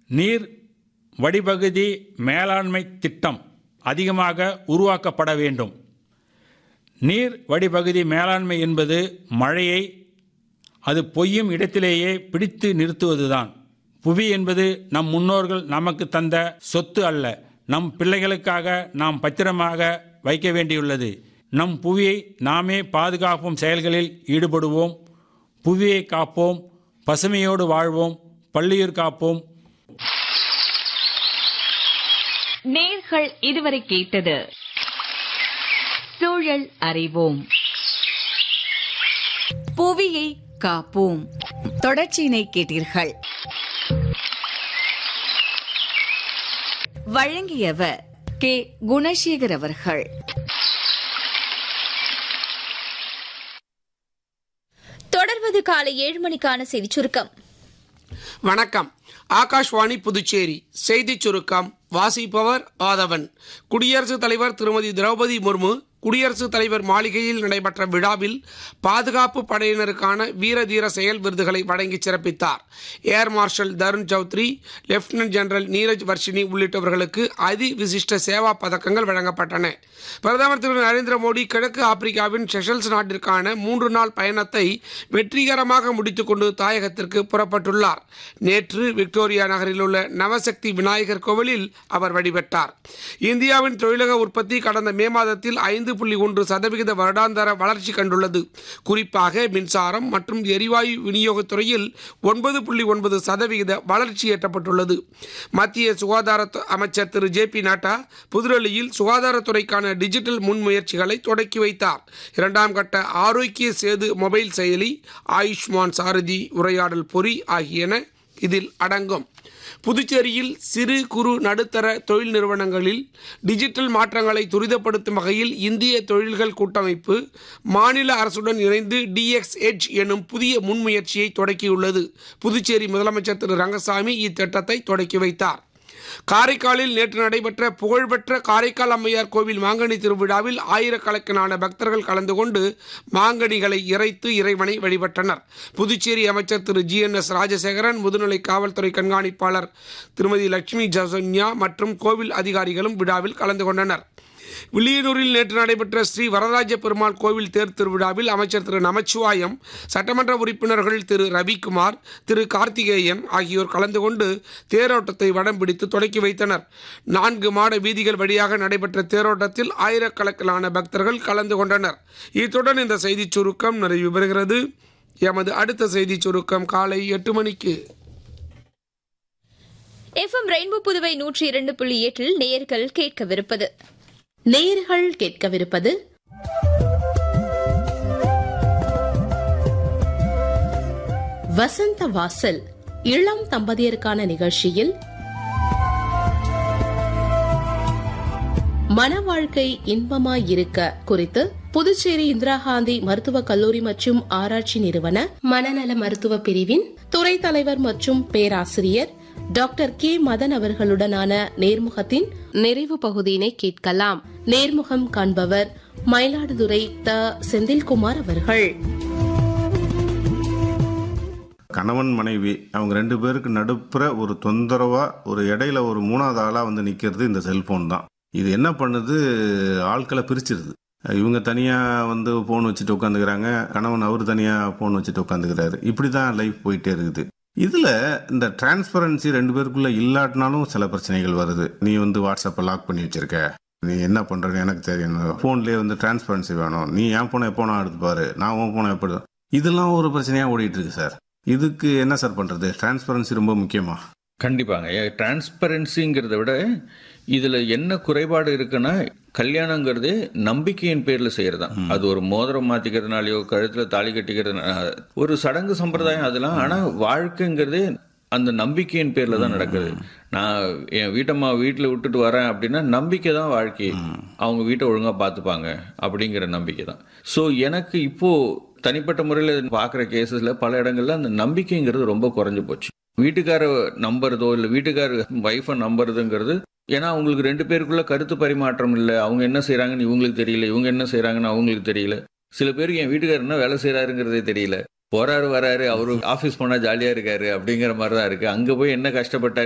நீர் வடிபகுதி மேலாண்மை திட்டம் அதிகமாக உருவாக்கப்பட வேண்டும் நீர் வடிபகுதி மேலாண்மை என்பது மழையை அது பொய்யும் இடத்திலேயே பிடித்து நிறுத்துவதுதான் புவி என்பது நம் முன்னோர்கள் நமக்கு தந்த சொத்து அல்ல நம் பிள்ளைகளுக்காக நாம் பத்திரமாக வைக்க வேண்டியுள்ளது நம் புவியை நாமே பாதுகாப்பும் செயல்களில் ஈடுபடுவோம் புவியை காப்போம் பசுமையோடு வாழ்வோம் பள்ளியூர் காப்போம் நேர்கள் இதுவரை கேட்டது சூழல் அறிவோம் புவியை காப்போம் தொடர்ச்சியினை கேட்டீர்கள் வழங்கியவர் கே குணசேகர் அவர்கள் தொடர்வது காலை ஏழு மணிக்கான செய்தி சுருக்கம் வணக்கம் ஆகாஷ்வாணி புதுச்சேரி செய்திச் சுருக்கம் வாசிப்பவர் ஆதவன் குடியரசுத் தலைவர் திருமதி திரௌபதி முர்மு குடியரசுத் தலைவர் மாளிகையில் நடைபெற்ற விழாவில் பாதுகாப்பு படையினருக்கான வீர தீர செயல் விருதுகளை வழங்கி சிறப்பித்தார் air marshal Tarun Chaudhary lieutenant general Neeraj Varshini உள்ளிட்டவர்களுக்கு அதி விசிஷ்ட சேவா பதக்கங்கள் வழங்கப்பட்டன பிரதமர் திரு நரேந்திர மோடி கிழக்கு ஆப்பிரிக்காவின் செஷல்ஸ் நாட்டிற்கான மூன்று நாள் பயணத்தை வெற்றிகரமாக முடித்துக்கொண்டு தாயகத்திற்கு புறப்பட்டுள்ளார் நேற்று விக்டோரியா நகரில் உள்ள நவசக்தி விநாயகர் கோவிலில் அவர் வழிபட்டார் இந்தியாவின் தொழிலக உற்பத்தி கடந்த மே மாதத்தில் ஐந்து புள்ளி ஒன்று சதவிகித வருடாந்தர வளர்ச்சி கண்டுள்ளது குறிப்பாக மின்சாரம் மற்றும் எரிவாயு விநியோகத் துறையில் ஒன்பது புள்ளி ஒன்பது சதவிகித வளர்ச்சி எட்டப்பட்டுள்ளது மத்திய சுகாதார து- அமைச்சர் திரு ஜே பி நட்டா புதுடெல்லியில் சுகாதாரத்துறைக்கான டிஜிட்டல் முன்முயற்சிகளை தொடக்கி வைத்தார் இரண்டாம் கட்ட ஆரோக்கிய சேது மொபைல் செயலி ஆயுஷ்மான் சாரதி உரையாடல் பொறி ஆகியன இதில் அடங்கும் புதுச்சேரியில் சிறு குறு நடுத்தர தொழில் நிறுவனங்களில் டிஜிட்டல் மாற்றங்களை துரிதப்படுத்தும் வகையில் இந்திய தொழில்கள் கூட்டமைப்பு மாநில அரசுடன் இணைந்து டிஎக்ஸ் எட்ஜ் எனும் புதிய முன்முயற்சியை தொடக்கியுள்ளது புதுச்சேரி முதலமைச்சர் திரு ரங்கசாமி இத்திட்டத்தை தொடக்கி வைத்தார் காரைக்காலில் நேற்று நடைபெற்ற புகழ்பெற்ற காரைக்கால் அம்மையார் கோவில் மாங்கனி திருவிழாவில் ஆயிரக்கணக்கான பக்தர்கள் கலந்து கொண்டு மாங்கனிகளை இறைத்து இறைவனை வழிபட்டனர் புதுச்சேரி அமைச்சர் Thiru G N S Rajasekaran முதுநிலை காவல்துறை கண்காணிப்பாளர் திருமதி லட்சுமி ஜசன்யா மற்றும் கோவில் அதிகாரிகளும் விழாவில் கலந்து கொண்டனர் வில்லியனூரில் நேற்று நடைபெற்ற ஸ்ரீ வரதராஜ பெருமாள் கோவில் தேர் திருவிழாவில் அமைச்சர் திரு நமச்சிவாயம் சட்டமன்ற உறுப்பினர்கள் திரு ரவிக்குமார் திரு கார்த்திகேயன் ஆகியோர் கலந்து கொண்டு தேரோட்டத்தை வடம் பிடித்து தொடக்கி வைத்தனர் நான்கு மாட வீதிகள் வழியாக நடைபெற்ற தேரோட்டத்தில் ஆயிரக்கணக்கிலான பக்தர்கள் கலந்து கொண்டனர் இத்துடன் இந்த செய்திச் சுருக்கம் நிறைவு பெறுகிறது எமது அடுத்த செய்திச் சுருக்கம் காலை எட்டு மணிக்கு எஃப்எம் ரெயின்போ புதுவை நூற்றி இரண்டு புள்ளி எட்டில் நேயர்கள் கேட்கவிருப்பது நேயர்கள் கேட்கவிருப்பது வசந்த வாசல் இளம் தம்பதியருக்கான நிகழ்ச்சியில் மன வாழ்க்கை இன்பமாய் இருக்க குறித்து புதுச்சேரி இந்திரா காந்தி மருத்துவக் கல்லூரி மற்றும் ஆராய்ச்சி நிறுவன மனநல மருத்துவ பிரிவின் துறை தலைவர் மற்றும் பேராசிரியர் டாக்டர் கே மதன் அவர்களுடனான நேர்முகத்தின் நிறைவு பகுதியினை கேட்கலாம் நேர்முகம் காண்பவர் மயிலாடுதுறை த செந்தில்குமார் அவர்கள் கணவன் மனைவி அவங்க ரெண்டு பேருக்கு நடுப்புற ஒரு தொந்தரவா ஒரு இடையில ஒரு மூணாவது ஆளா வந்து நிக்கிறது இந்த செல்போன் தான் இது என்ன பண்ணுது ஆட்களை பிரிச்சிருது இவங்க தனியா வந்து போன் வச்சுட்டு உட்காந்துக்கிறாங்க கணவன் அவர் தனியா போன் வச்சுட்டு உட்காந்துக்கிறாரு இப்படி தான் லைஃப் போயிட்டே இருக்குது இதுல இந்த டிரான்ஸ்பரன்சி ரெண்டு பேருக்குள்ள இல்லாட்டினாலும் சில பிரச்சனைகள் வருது நீ வந்து வாட்ஸ்அப்பை லாக் பண்ணி வச்சிருக்க நீ என்ன பண்றன்னு எனக்கு தெரியணும் போன்லயே வந்து டிரான்ஸ்பரன்சி வேணும் நீ என் போனை எப்போ நான் எடுத்து பாரு நான் உன் போனை எப்படி இதெல்லாம் ஒரு பிரச்சனையா ஓடிட்டு இருக்கு சார் இதுக்கு என்ன சார் பண்றது டிரான்ஸ்பரன்சி ரொம்ப முக்கியமா கண்டிப்பாங்க டிரான்ஸ்பரன்சிங்கிறத விட இதில் என்ன குறைபாடு இருக்குன்னா கல்யாணங்கிறது நம்பிக்கையின் பேரில் செய்கிறது தான் அது ஒரு மோதிரம் மாற்றிக்கிறதுனாலையோ கழுத்தில் தாலி கட்டிக்கிறதுனால ஒரு சடங்கு சம்பிரதாயம் அதெல்லாம் ஆனால் வாழ்க்கைங்கிறதே அந்த நம்பிக்கையின் பேரில் தான் நடக்குது நான் என் வீட்டம்மா வீட்டில் விட்டுட்டு வரேன் அப்படின்னா நம்பிக்கை தான் வாழ்க்கை அவங்க வீட்டை ஒழுங்காக பார்த்துப்பாங்க அப்படிங்கிற நம்பிக்கை தான் ஸோ எனக்கு இப்போ தனிப்பட்ட முறையில் பார்க்குற கேசஸில் பல இடங்கள்ல அந்த நம்பிக்கைங்கிறது ரொம்ப குறைஞ்சு போச்சு வீட்டுக்கார நம்புறதோ இல்லை வீட்டுக்கார ஒய்ஃபை நம்புறதுங்கிறது ஏன்னா அவங்களுக்கு ரெண்டு பேருக்குள்ள கருத்து பரிமாற்றம் இல்லை அவங்க என்ன செய்றாங்கன்னு இவங்களுக்கு தெரியல இவங்க என்ன செய்றாங்கன்னு அவங்களுக்கு தெரியல சில பேருக்கு என் வீட்டுக்காரர் என்ன வேலை செய்றாருங்கிறதே தெரியல போறாரு வராரு அவரு ஆபீஸ் போனா ஜாலியா இருக்காரு அப்படிங்கிற மாதிரி தான் இருக்கு அங்க போய் என்ன கஷ்டப்பட்டாரு